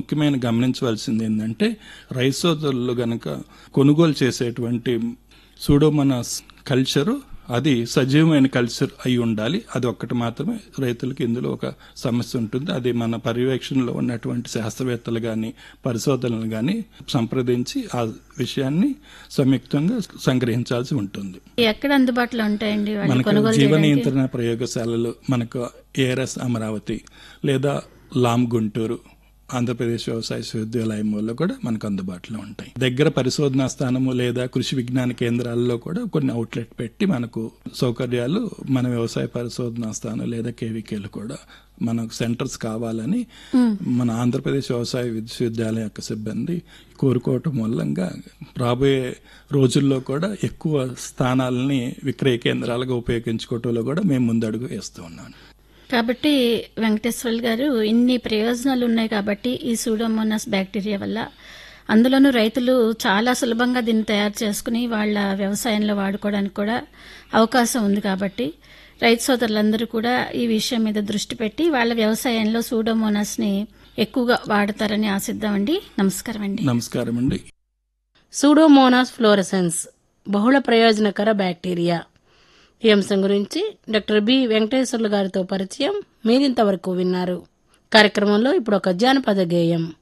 ముఖ్యమైన గమనించవలసింది ఏంటంటే రైస్ సోదరులు గనక కొనుగోలు చేసేటువంటి సూడోమోనాస్ కల్చరు అది సజీవమైన కల్చర్ అయి ఉండాలి అది ఒక్కటి మాత్రమే రైతులకు ఇందులో ఒక సమస్య ఉంటుంది అది మన పర్యవేక్షణలో ఉన్నటువంటి శాస్త్రవేత్తలు కానీ పరిశోధనలు కానీ సంప్రదించి ఆ విషయాన్ని సంయుక్తంగా సంగ్రహించాల్సి ఉంటుంది ఎక్కడ అందుబాటులో ఉంటాయండి వాళ్ళు మనకు కొనుగోలు జీవ చేయడానికి నియంత్రణ ప్రయోగశాలలు మనకు ఏఆర్ఎస్ అమరావతి లేదా లామ్ గుంటూరు ఆంధ్రప్రదేశ్ వ్యవసాయ విశ్వవిద్యాలయంలో కూడా మనకు అందుబాటులో ఉంటాయి దగ్గర పరిశోధనా స్థానము లేదా కృషి విజ్ఞాన కేంద్రాల్లో కూడా కొన్ని అవుట్లెట్ పెట్టి మనకు సౌకర్యాలు మన వ్యవసాయ పరిశోధనా స్థానం లేదా కేవీకేలు కూడా మనకు సెంటర్స్ కావాలని మన ఆంధ్రప్రదేశ్ వ్యవసాయ విశ్వవిద్యాలయం యొక్క సిబ్బంది కోరుకోవటం మూలంగా రాబోయే రోజుల్లో కూడా ఎక్కువ స్థానాలని విక్రయ కేంద్రాలుగా ఉపయోగించుకోవటంలో కూడా మేము ముందడుగు వేస్తూ ఉన్నాం కాబట్టి వెంకటేశ్వర్లు గారు ఇన్ని ప్రయోజనాలు ఉన్నాయి కాబట్టి ఈ సూడోమోనాస్ బ్యాక్టీరియా వల్ల అందులోనూ రైతులు చాలా సులభంగా దీన్ని తయారు చేసుకుని వాళ్ళ వ్యవసాయంలో వాడుకోవడానికి కూడా అవకాశం ఉంది కాబట్టి రైతు సోదరులందరూ కూడా ఈ విషయం మీద దృష్టి పెట్టి వాళ్ళ వ్యవసాయంలో సూడోమోనాస్ ని ఎక్కువగా వాడతారని ఆశిద్దామండి నమస్కారం అండి నమస్కారం అండి సూడోమోనాస్ ఫ్లోరసెన్స్ బహుళ ప్రయోజనకర బ్యాక్టీరియా ఈ అంశం గురించి డాక్టర్ బి వెంకటేశ్వర్లు గారితో పరిచయం మీరింతవరకు విన్నారు కార్యక్రమంలో ఇప్పుడు ఒక జానపద గేయం